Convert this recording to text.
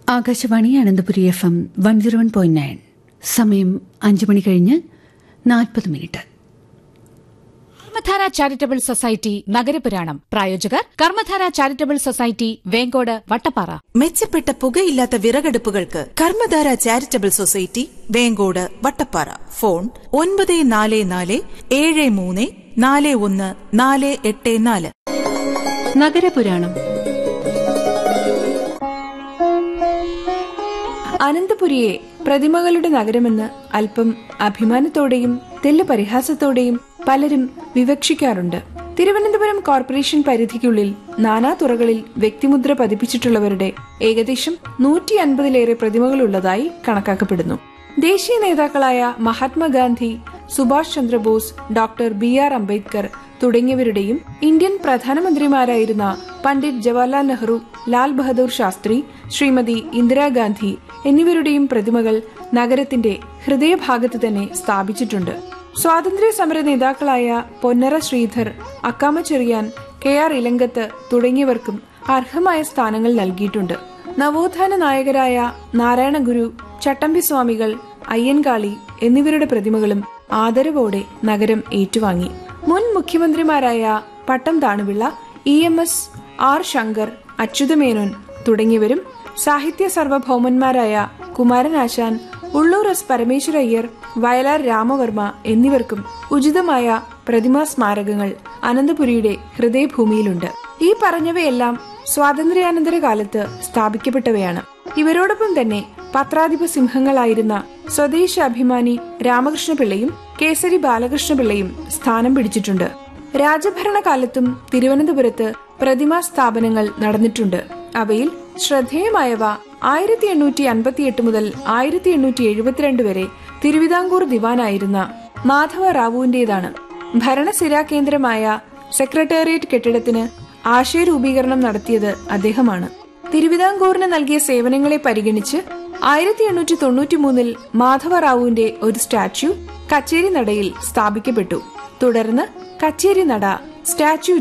Akashvani Ananthapuri F M one zero one point nine സമയം അഞ്ചു മണി കഴിഞ്ഞ് നാൽപ്പത് മിനിറ്റ് കർമ്മധാര ചാരിറ്റബിൾ സൊസൈറ്റി നഗരപുരാണം പ്രായോജകർ കർമ്മധാര ചാരിറ്റബിൾ സൊസൈറ്റി വേങ്കോട് വട്ടപ്പാറ മെച്ചപ്പെട്ട പുകയില്ലാത്ത വിറകടുപ്പുകൾക്ക് Karmadhara charitable society Venkode Vattappara phone ഒൻപത് നാല് നാല് ഏഴ് മൂന്ന് നാല് ഒന്ന് നാല് എട്ട് നാല് നഗരപുരാണം അനന്തപുരിയെ പ്രതിമകളുടെ നഗരമെന്ന് അല്പം അഭിമാനത്തോടെയും തെല്ലു പരിഹാസത്തോടെയും പലരും വിവക്ഷിക്കാറുണ്ട് തിരുവനന്തപുരം കോർപ്പറേഷൻ പരിധിക്കുള്ളിൽ നാനാ തുറകളിൽ വ്യക്തിമുദ്ര പതിപ്പിച്ചിട്ടുള്ളവരുടെ ഏകദേശം നൂറ്റി അൻപതിലേറെ പ്രതിമകളുള്ളതായി കണക്കാക്കപ്പെടുന്നു ദേശീയ നേതാക്കളായ Mahatma Gandhi Subhash Chandra Bose doctor B R Ambedkar തുടങ്ങിയവരുടെയും ഇന്ത്യൻ പ്രധാനമന്ത്രിമാരായിരുന്ന പണ്ഡിറ്റ് ജവഹർലാൽ നെഹ്റു ലാൽ ബഹദൂർ ശാസ്ത്രി ശ്രീമതി ഇന്ദിരാഗാന്ധി എന്നിവരുടെയും പ്രതിമകൾ നഗരത്തിന്റെ ഹൃദയഭാഗത്ത് തന്നെ സ്ഥാപിച്ചിട്ടുണ്ട് സ്വാതന്ത്ര്യ സമര നേതാക്കളായ പൊന്നറ ശ്രീധർ അക്കാമ ചെറിയാൻ കെ ആർ ഇലങ്കത്ത് തുടങ്ങിയവർക്കും അർഹമായ സ്ഥാനങ്ങൾ നൽകിയിട്ടുണ്ട് നവോത്ഥാന നായകരായ നാരായണഗുരു ചട്ടമ്പി സ്വാമികൾ അയ്യൻകാളി എന്നിവരുടെ പ്രതിമകളും ആദരവോടെ നഗരം ഏറ്റുവാങ്ങി മുൻ മുഖ്യമന്ത്രിമാരായ Pattom Thanu Pillai E M S R Shankar Achutha Menon തുടങ്ങിയവരും സാഹിത്യ സർവഭൗമന്മാരായ കുമാരനാശാൻ ഉള്ളൂർ എസ് പരമേശ്വരയ്യർ വയലാർ രാമവർമ്മ എന്നിവർക്കും ഉചിതമായ പ്രതിമാ സ്മാരകങ്ങൾ അനന്തപുരിയുടെ ഹൃദയഭൂമിയിലുണ്ട് ഈ പറഞ്ഞവയെല്ലാം സ്വാതന്ത്ര്യാനന്തര കാലത്ത് സ്ഥാപിക്കപ്പെട്ടവയാണ് ഇവരോടൊപ്പം തന്നെ പത്രാധിപ സിംഹങ്ങളായിരുന്ന സ്വദേശ അഭിമാനി രാമകൃഷ്ണപിള്ളയും കേസരി ബാലകൃഷ്ണപിള്ളയും സ്ഥാനം പിടിച്ചിട്ടുണ്ട് രാജഭരണകാലത്തും തിരുവനന്തപുരത്ത് പ്രതിമാ സ്ഥാപനങ്ങൾ നടന്നിട്ടുണ്ട് അവയിൽ ശ്രദ്ധേയമായവ ആയിരത്തി എണ്ണൂറ്റി അൻപത്തിയെട്ട് മുതൽ ആയിരത്തി എണ്ണൂറ്റി എഴുപത്തിരണ്ട് വരെ തിരുവിതാംകൂർ ദിവാനായിരുന്ന മാധവ റാവുവിന്റേതാണ് ഭരണസിരാ കേന്ദ്രമായ സെക്രട്ടേറിയറ്റ് കെട്ടിടത്തിന് ആശയരൂപീകരണം നടത്തിയത് അദ്ദേഹമാണ് തിരുവിതാംകൂറിന് നൽകിയ സേവനങ്ങളെ പരിഗണിച്ച് ആയിരത്തി എണ്ണൂറ്റി തൊണ്ണൂറ്റി മൂന്നിൽ മാധവ റാവുവിന്റെ ഒരു സ്റ്റാച്യു കച്ചേരി നടയിൽ സ്ഥാപിക്കപ്പെട്ടു തുടർന്ന് കച്ചേരി നട സ്റ്റാച്യു